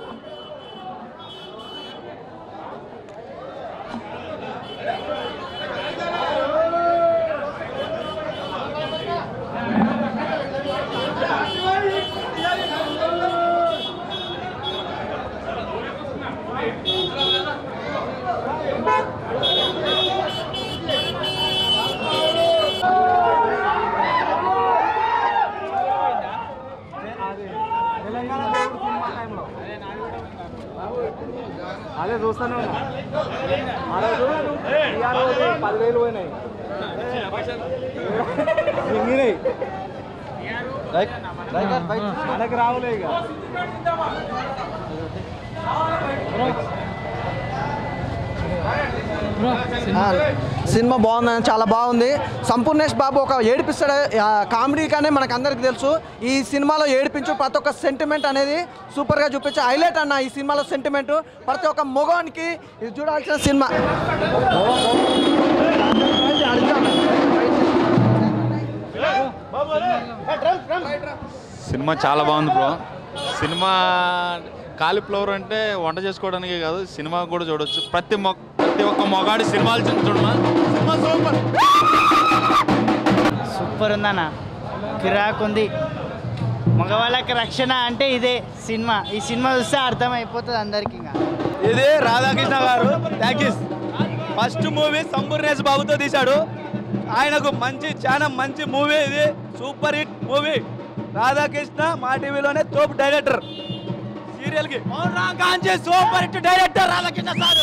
అదే చూస్తానే ఉన్నా ఆ రోజు ఈ రోజు పదివేలు పోయినాయి మింగినాయి మనకి రావులే ఇక సినిమా బాగుంది చాలా బాగుంది సంపూర్ణేష్ బాబు ఒక ఏడిపిస్తాడు కామెడీ కానీ మనకు అందరికి తెలుసు ఈ సినిమాలో ఏడిపించు ప్రతి ఒక్క సెంటిమెంట్ అనేది సూపర్గా చూపించు హైలైట్ అన్న ఈ సినిమాలో సెంటిమెంట్ ప్రతి ఒక్క మగవానికి ఇది చూడాల్సిన సినిమా సినిమా చాలా బాగుంది బ్రో సినిమా కాలీఫ్లవర్ అంటే వంట చేసుకోవడానికి కాదు సినిమా కూడా చూడొచ్చు ప్రతి మొ ప్రతి ఒక్క మొగాడి సినిమాలు చూ- చూడమా సినిమా సూపర్ సూపర్ ఉందన్న కిరాక్ ఉంది మగవాళ్ళకి రక్షణ అంటే ఇదే సినిమా ఈ సినిమా చూస్తే అర్థమైపోతుంది అందరికి ఇంకా ఇది రాధాకృష్ణ గారు థ్యాంక్యూస్ ఫస్ట్ మూవీ సంపూర్ణేష్ బాబుతో తీశాడు ఆయనకు మంచి చాలా మంచి మూవీ ఇది సూపర్ హిట్ మూవీ రాధాకృష్ణ మా టీవీలోనే తోపు డైరెక్టర్ సీరియల్ కి Kanchi super hit director Radhakrishna sir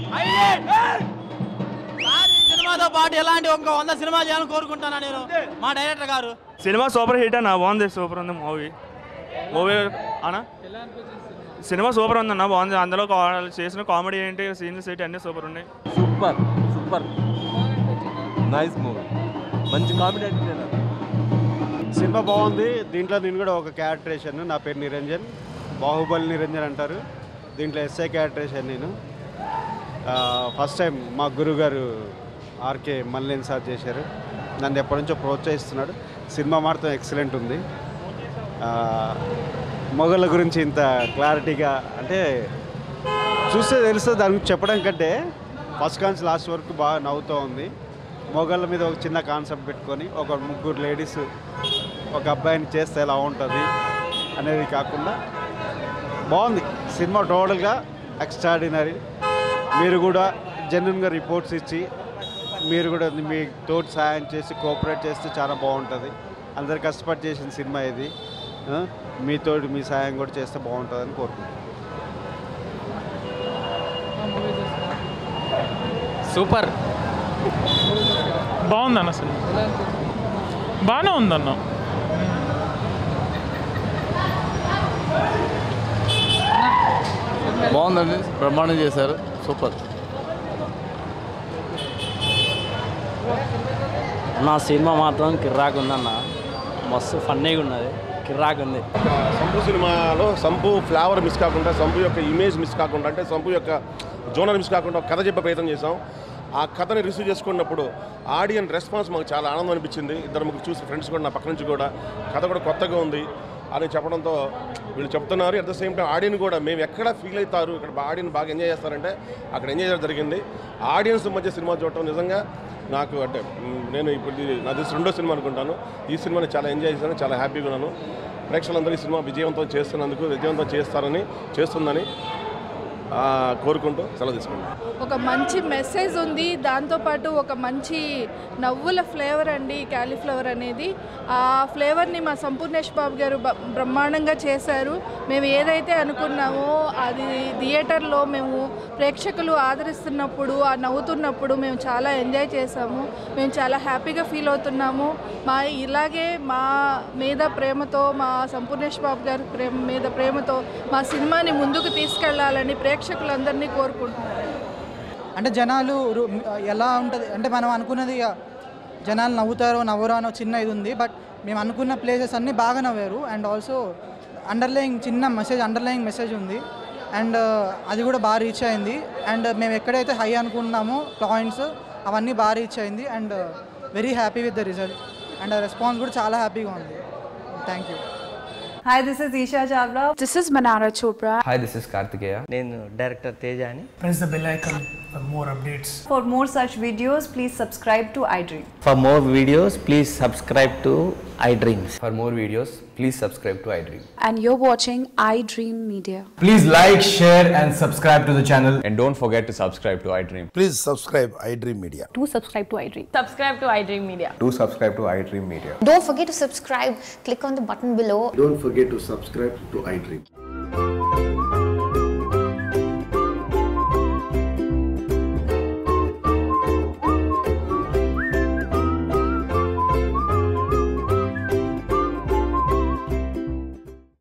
సినిమాతో పాటు ఎలాంటి ఒక వంద సినిమా చేయాలని కోరుకుంటాను నేను మా డైరెక్టర్ గారు సినిమా సూపర్ హిట్ అన్న బాగుంది సూపర్ ఉంది మూవీ మూవీ అన్నా సినిమా సూపర్ ఉంది అన్న బాగుంది అందులో కా- చేసిన కామెడీ ఏంటి సీన్స్ ఏంటి అన్నీ సూపర్ ఉన్నాయి సూపర్ సూపర్ నైస్ మూవీ మంచి కామెడీ సినిమా బాగుంది దీంట్లో నేను కూడా ఒక క్యారెక్టరేషన్ నా పేరు నిరంజన్ బాహుబలి నిరంజన్ అంటారు దీంట్లో ఎస్ఐ క్యారెక్టరేషన్ నేను ఫస్ట్ టైం మా గురుగారు ఆర్కే మల్లేన్ సార్ చేశారు నన్ను ఎప్పటి నుంచో ప్రోత్సహిస్తున్నాడు సినిమా మాత్రం ఎక్సలెంట్ ఉంది ఆ, మొగళ్ళ గురించి ఇంత క్లారిటీగా అంటే చూస్తే తెలుస్తుంది దాని గురించి చెప్పడం కంటే ఫస్ట్ కాన్స్ లాస్ట్ వరకు బాగా నవ్వుతూ ఉంది మొగళ్ళ మీద ఒక చిన్న కాన్సెప్ట్ పెట్టుకొని ఒక ముగ్గురు లేడీస్ ఒక అబ్బాయిని చేస్తే ఎలా ఉంటుంది అనేది కాకుండా బాగుంది సినిమా టోటల్గా ఎక్స్ట్రాడినరీ మీరు కూడా జెన్యున్గా రిపోర్ట్స్ ఇచ్చి మీరు కూడా మీ తోటి సాయం చేసి కోఆపరేట్ చేస్తే చాలా బాగుంటుంది అందరు కష్టపడి చేసిన సినిమా ఇది ఆ, మీతో మీ సాయం కూడా చేస్తే బాగుంటుందని కోరుకుంటున్నాను సూపర్ బాగుందన్న అసలు బాగానే ఉందన్న బాగుందండి బ్రహ్మాండం చేశారు సూపర్ నా సినిమా మాత్రం కిర్రాక్ ఉందన్న మస్తు ఫన్నీగా ఉన్నది కిర్రాక్ ఉంది సంపు సినిమాలో సంపు ఫ్లేవర్ మిస్ కాకుండా సంపు యొక్క ఇమేజ్ మిస్ కాకుండా అంటే సంపు యొక్క జోనర్ మిస్ కాకుండా ఒక కథ చెప్పే ప్రయత్నం చేసాం ఆ కథని రిసీవ్ చేసుకున్నప్పుడు ఆడియన్ రెస్పాన్స్ మాకు చాలా ఆనందం అనిపించింది ఇద్దరు ముగ్గురు చూసి ఫ్రెండ్స్ కూడా నా పక్క నుంచి కూడా కథ కూడా కొత్తగా ఉంది అని చెప్పడంతో వీళ్ళు చెప్తున్నారు at the same time audience కూడా మేము ఎక్కడ ఫీల్ అవుతారు ఇక్కడ ఆడియన్ బాగా ఎంజాయ్ చేస్తారంటే అక్కడ ఎంజాయ్ చేయడం జరిగింది ఆడియన్స్ మధ్య సినిమా చూడటం నిజంగా నాకు అంటే మ్, నేను ఇప్పుడు ఇది నా తెలిసి రెండో సినిమా అనుకుంటాను ఈ సినిమాని చాలా ఎంజాయ్ చేశాను చాలా హ్యాపీగా ఉన్నాను ప్రేక్షకులందరూ ఈ సినిమా విజయవంతం చేస్తున్నందుకు విజయవంతం చేస్తారని చేస్తుందని ఆ, కోరుకుంటూ సెలవు తీసుకుంటాను ఒక మంచి మెసేజ్ ఉంది దాంతోపాటు ఒక మంచి నవ్వుల ఫ్లేవర్ అండి ఈ క్యాలీఫ్లవర్ అనేది ఆ ఫ్లేవర్ని మా సంపూర్ణేష్ బాబు గారు బ- బ్రహ్మాండంగా చేశారు మేము ఏదైతే అనుకున్నామో అది థియేటర్లో మేము ప్రేక్షకులు ఆదరిస్తున్నప్పుడు ఆ నవ్వుతున్నప్పుడు మేము చాలా ఎంజాయ్ చేసాము మేము చాలా హ్యాపీగా ఫీల్ అవుతున్నాము మా ఇలాగే మా మీద ప్రేమతో మా సంపూర్ణేష్ బాబు గారి ప్రేమ మీద ప్రేమతో మా సినిమాని ముందుకు తీసుకెళ్లాలని ప్రేక్షకులందరినీ కోరుకుంటున్నాను అంటే జనాలు రు- ఎలా ఉంటుంది అంటే మనం అనుకున్నది ఇక జనాలు నవ్వుతారో నవ్వరో అనో చిన్న ఇది ఉంది బట్ మేము అనుకున్న ప్లేసెస్ అన్నీ బాగా నవ్వారు అండ్ ఆల్సో అండర్లయింగ్ చిన్న మెసేజ్ అండర్లయింగ్ మెసేజ్ ఉంది అండ్ అది కూడా బాగా రీచ్ అయింది అండ్ మేము ఎక్కడైతే హై అనుకున్నామో పాయింట్స్ అవన్నీ బాగా రీచ్ అయింది and very happy with the result and response కూడా చాలా హ్యాపీగా ఉంది thank you Hi, this is Isha Chavla. This is Manara Chopra. Hi this is Karthikeya నేను డైరెక్టర్ తేజ అని Press the bell icon for more updates. For more such videos, please subscribe to iDream. For more videos please subscribe to I dreams for more videos please subscribe to I dream And you're watching iDream Media. Please like, share, and subscribe to the channel. And don't forget to subscribe to iDream. Please subscribe iDream Media. Do subscribe to iDream. Subscribe to iDream Media. Do subscribe to iDream Media. Don't forget to subscribe. Click on the button below. Don't forget to subscribe to iDream.